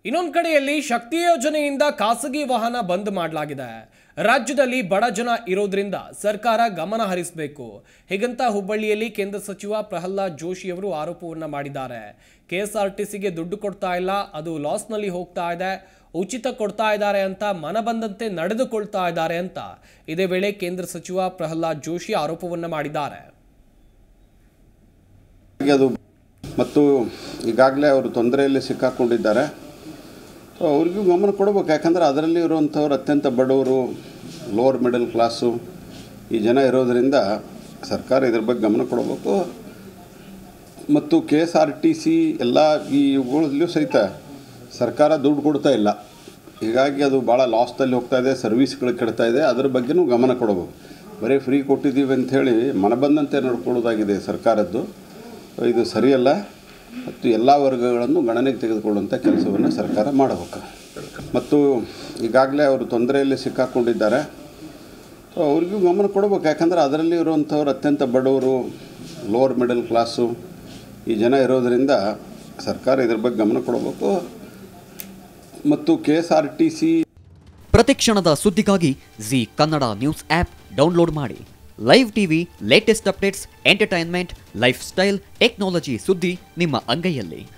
ಇನ್ನೊಂದು ಕಡೆಯಲ್ಲಿ ಶಕ್ತಿ ಯೋಜನೆಯಿಂದ ಖಾಸಗಿ ವಾಹನ ಬಂದ್ ಮಾಡಲಾಗಿದೆ ರಾಜ್ಯದಲ್ಲಿ ಬಡ ಜನ ಇರೋದ್ರಿಂದ ಸರ್ಕಾರ ಗಮನ ಹರಿಸಬೇಕು ಹೀಗಂತ ಹುಬ್ಬಳ್ಳಿಯಲ್ಲಿ ಕೇಂದ್ರ ಸಚಿವ ಪ್ರಹ್ಲಾದ್ ಜೋಶಿ ಅವರು ಆರೋಪವನ್ನ ಮಾಡಿದ್ದಾರೆ ಕೆಎಸ್ಆರ್ಟಿಸಿಗೆ ದುಡ್ಡು ಕೊಡ್ತಾ ಇಲ್ಲ ಅದು ಲಾಸ್ನಲ್ಲಿ ಹೋಗ್ತಾ ಇದೆ ಉಚಿತ ಕೊಡ್ತಾ ಇದ್ದಾರೆ ಅಂತ ಮನಬಂದಂತೆ ನಡೆದುಕೊಳ್ತಾ ಇದ್ದಾರೆ ಅಂತ ಇದೇ ವೇಳೆ ಕೇಂದ್ರ ಸಚಿವ ಪ್ರಹ್ಲಾದ್ ಜೋಶಿ ಆರೋಪವನ್ನ ಮಾಡಿದ್ದಾರೆ ಹಾಗೆ ಅದು ಮತ್ತು ಈಗಾಗಲೇ ಅವರು ತೊಂದರೆಯಲ್ಲಿ ಸಿಕ್ಕಾಕೊಂಡಿದ್ದಾರೆ ಸೊ ಅವ್ರಿಗೂ ಗಮನ ಕೊಡಬೇಕು ಯಾಕಂದರೆ ಅದರಲ್ಲಿ ಇರುವಂಥವ್ರು ಅತ್ಯಂತ ಬಡವರು ಲೋವರ್ ಮಿಡಲ್ ಕ್ಲಾಸು ಈ ಜನ ಇರೋದರಿಂದ ಸರ್ಕಾರ ಇದ್ರ ಬಗ್ಗೆ ಗಮನ ಕೊಡಬೇಕು ಮತ್ತು K S R T C ಎಲ್ಲ ಈ ಇವುಗಳಲ್ಲೂ ಸಹಿತ ಸರ್ಕಾರ ದುಡ್ಡು ಕೊಡ್ತಾ ಇಲ್ಲ ಹೀಗಾಗಿ ಅದು ಭಾಳ ಲಾಸ್ದಲ್ಲಿ ಹೋಗ್ತಾ ಇದೆ ಸರ್ವಿಸ್ಗಳು ಕೆಡ್ತಾ ಇದೆ ಅದ್ರ ಬಗ್ಗೆನೂ ಗಮನ ಕೊಡಬೇಕು ಬರೀ ಫ್ರೀ ಕೊಟ್ಟಿದ್ದೀವಿ ಅಂಥೇಳಿ ಮನಬಂದಂತೆ ನಡ್ಕೊಳ್ಳೋದಾಗಿದೆ ಸರ್ಕಾರದ್ದು ಇದು ಸರಿಯಲ್ಲ ಮತ್ತು ಎಲ್ಲ ವರ್ಗಗಳನ್ನು ಗಣನೆಗೆ ತೆಗೆದುಕೊಳ್ಳುವಂಥ ಕೆಲಸವನ್ನು ಸರ್ಕಾರ ಮಾಡಬೇಕು ಮತ್ತು ಈಗಾಗಲೇ ಅವರು ತೊಂದರೆಯಲ್ಲಿ ಸಿಕ್ಕಾಕೊಂಡಿದ್ದಾರೆ ಸೊ ಅವ್ರಿಗೂ ಗಮನ ಕೊಡಬೇಕು ಯಾಕಂದರೆ ಅದರಲ್ಲಿ ಇರುವಂಥವ್ರು ಅತ್ಯಂತ ಬಡವರು ಲೋವರ್ ಮಿಡಲ್ ಕ್ಲಾಸು ಈ ಜನ ಇರೋದರಿಂದ ಸರ್ಕಾರ ಇದ್ರ ಬಗ್ಗೆ ಗಮನ ಕೊಡಬೇಕು ಮತ್ತು K S R T C ಪ್ರತಿಕ್ಷಣದ ಸುದ್ದಿಗಾಗಿ Zee Kannada news app download ಮಾಡಿ live TV latest updates entertainment lifestyle technology ಸುದ್ದಿ ನಿಮ್ಮ ಅಂಗೈಯಲ್ಲಿ